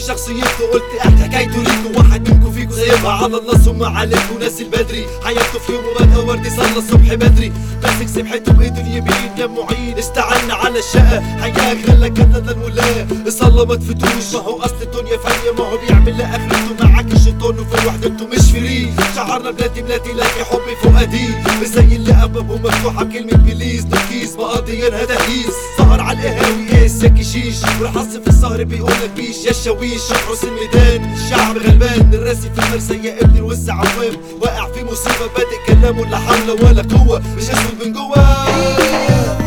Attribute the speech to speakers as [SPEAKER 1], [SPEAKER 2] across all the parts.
[SPEAKER 1] شخصيته قلت احكي حكايته ليكوا واحد منكم فيكوا سايبها على الله ثم عليكوا ناس البدري حياته في يوم وبدأ وردي صلى الصبح بدري ماسك سبحته بايده اليمين يا معين استعنا على الشقة حياك خلى كندا الولاة صلى ما تفتوش ما هو اصل الدنيا فانية ما هو بيعمل لاخرته معاك الشيطان وفي وحدته مش فري شعرنا بلادي بلادي لاقي حبي فؤادي زي اللي ابوابه مفتوحة بكلمة بليز تركيز مقاضي هذا هيس سهر على القهاوي قاس يا كشيش والحظ في السهر بيقول لك بيش يا الشاويش حرس الميدان الشعب غلبان الراسي في المرسى يا ابني الوسع عوام واقع في مصيبة بادئ كلامه لا حول ولا قوة مش اسود من جوا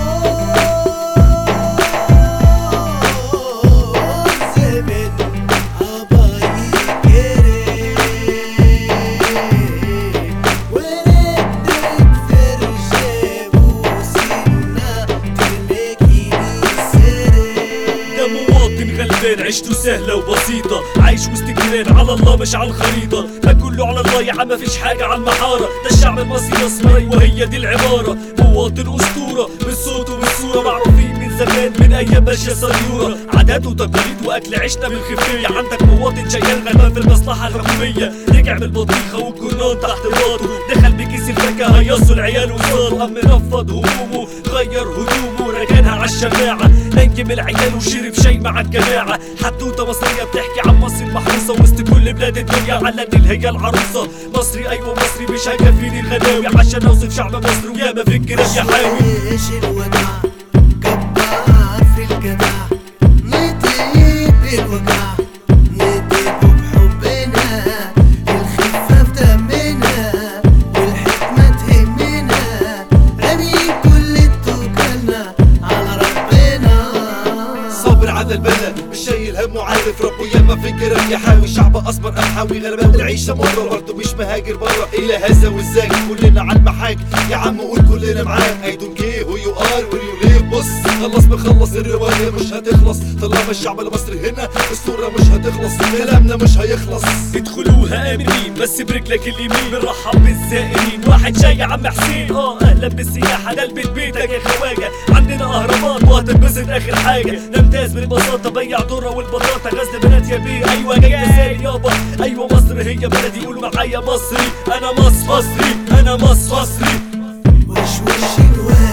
[SPEAKER 2] ده مواطن غلبان عيشته سهلة وبسيطة عايش وسط الجيران على الله مش على الخريطة ما كله على الله يا عم مفيش حاجة على المحارة ده الشعب المصري مصري وهي دي العبارة مواطن أسطورة من صوته من صورة معروفين من زمان من أيام ماشية سيورة عادات وتقاليد وأكل عيشنا بالخفية عندك مواطن شيال غلبان في المصلحة الحكومية رجع من البطيخة والجرنان تحت باطه دخل بكيس الفاكهة هيصوا العيال وصار قام منفض همومه غير هدومه ركنها على الشماعة نجم العيال وشرب شاي مع الجماعة حدوتة مصرية بتحكي عن مصر المحروسة وسط كل بلاد الدنيا على النيل هي العروسة مصري أيوة مصري مش هيكفيني الغناوي عشان أوصف شعب مصر وياما في الجيران يحاوي
[SPEAKER 3] ايش الوجع جبار في الجدع نطيب بالوجع ندب بحبنا الخفة في دمنا والحكمة تهمنا رمي كل توكلنا على ربنا
[SPEAKER 1] صابر على البلد مش شايل هم وعارف ربه ياما فكرك يحاوي شعب اسمر قمحاوي غلبان العيشة مرة برضه مش مهاجر برا الى هذا والزاج كلنا على المحاك يا عم قول كلنا معاك اي دونت كير هو يو ار وير يو ليف بص خلص بنخلص الرواية مش هتخلص طالما الشعب المصري هنا الصورة مش هتخلص كلامنا مش هيخلص
[SPEAKER 2] ادخلوها امنين بس برجلك اليمين بنرحب بالزائرين واحد جاي يا عم حسين اه اهلا بالسياحه ده البيت بيتك يا خواجه عندنا اهرامات وهتنبسط اخر حاجه نمتاز بالبساطه بيع ذره والبطاطا غزل بنات يا بيه ايوه جاي تسالي يابا ايوه مصر هي بلدي قولوا معايا مصري انا مصر مصري انا مصر مصري
[SPEAKER 3] وش وش الواد